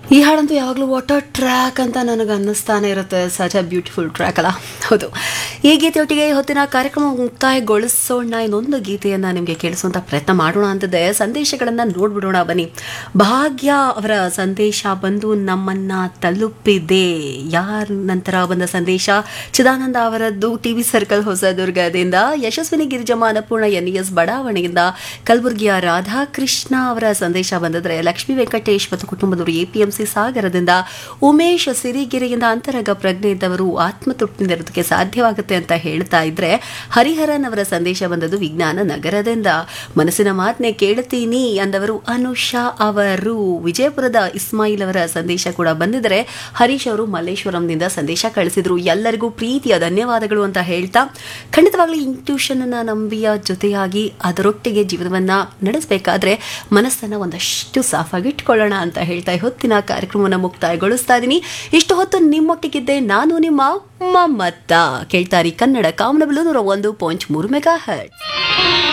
ಈ ಹಾಡಂತೂ ಯಾವಾಗಲೂ water track ಅಂತ ನನಗೆ ಅನ್ನಿಸ್ತಾನೆ ಇರುತ್ತೆ ಸಚ್ ಅ ಬ್ಯೂಟಿಫುಲ್ ಟ್ರ್ಯಾಕ್ ಅಲ್ಲ ಹೌದು ಈ ಗೀತೆಯೊಟ್ಟಿಗೆ ಹೊತ್ತಿನ ಕಾರ್ಯಕ್ರಮ ಮುಕ್ತಾಯಗೊಳಿಸೋಣ ಇನ್ನೊಂದು ಗೀತೆಯನ್ನು ನಿಮಗೆ ಕೇಳಿಸುವಂಥ ಪ್ರಯತ್ನ ಮಾಡೋಣ ಅಂತಿದೆ ಸಂದೇಶಗಳನ್ನು ನೋಡ್ಬಿಡೋಣ ಬನ್ನಿ ಭಾಗ್ಯ ಅವರ ಸಂದೇಶ ಬಂದು ನಮ್ಮನ್ನ ತಲುಪಿದೆ ಯಾರ ನಂತರ ಬಂದ ಸಂದೇಶ ಚಿದಾನಂದ ಅವರದ್ದು ಟಿ ವಿ ಸರ್ಕಲ್ ಹೊಸದುರ್ಗದಿಂದ ಯಶಸ್ವಿನಿ ಗಿರಿಜಮ್ಮ ಅನ್ನಪೂರ್ಣ ಎನ್ ಎಸ್ ಬಡಾವಣೆಯಿಂದ ಕಲಬುರಗಿಯ ರಾಧಾಕೃಷ್ಣ ಅವರ ಸಂದೇಶ ಬಂದಿದ್ರೆ ಲಕ್ಷ್ಮೀ ವೆಂಕಟೇಶ್ ಮತ್ತು ಕುಟುಂಬದವರು ಎಪಿಎಂಸಿ ಸಾಗರದಿಂದ ಉಮೇಶ್ ಸಿರಿಗೆರೆಯಿಂದ ಅಂತರಗ ಪ್ರಜ್ಞೆ ಇದ್ದವರು ಆತ್ಮತೃಪ್ತಿನಿರೋದಕ್ಕೆ ಸಾಧ್ಯವಾಗುತ್ತೆ ಅಂತ ಹೇಳ್ತಾ ಇದ್ರೆ ಹರಿಹರನ್ ಅವರ ಸಂದೇಶ ಬಂದದ್ದು ವಿಜ್ಞಾನ ನಗರದಿಂದ ಮನಸ್ಸಿನ ಮಾತನ್ನೇ ಕೇಳ್ತೀನಿ ಅಂದವರು ಅನುಷಾ ಅವರು ವಿಜಯಪುರದ ಇಸ್ಮಾಯಿಲ್ ಅವರ ಸಂದೇಶ ಕೂಡ ಬಂದಿದ್ರೆ ಹರೀಶ್ ಅವರು ಮಲ್ಲೇಶ್ವರಂನಿಂದ ಸಂದೇಶ ಕಳಿಸಿದ್ರು ಎಲ್ಲರಿಗೂ ಪ್ರೀತಿಯ ಧನ್ಯವಾದಗಳು ಅಂತ ಹೇಳ್ತಾ ಖಂಡಿತವಾಗ್ಲೂ ಇಂಟ್ಯೂಷನ್ ಅನ್ನ ನಂಬಿಯ ಜೊತೆಯಾಗಿ ಅದರೊಟ್ಟಿಗೆ ಜೀವನವನ್ನ ನಡೆಸಬೇಕಾದ್ರೆ ಮನಸ್ಸನ್ನ ಒಂದಷ್ಟು ಸಾಫಾಗಿ ಇಟ್ಕೊಳ್ಳೋಣ ಅಂತ ಹೇಳ್ತಾ ಈ ಹೊತ್ತಿನ ಕಾರ್ಯಕ್ರಮವನ್ನು ಮುಕ್ತಾಯಗೊಳಿಸ್ತಾ ಇದ್ದೀನಿ ಇಷ್ಟು ಹೊತ್ತು ನಿಮ್ಮೊಟ್ಟಿಗಿದ್ದೆ ನಾನು ನಿಮ್ಮ ಮಮ್ಮತ್ತ ಕೇಳ್ತಾರಿ ಕನ್ನಡ ಕಾಮನಬಿಲು ನೂರ ಒಂದು ಪಾಯಿಂಟ್ ಮೂರು ಮೆಗಾ ಹರ್ಟ್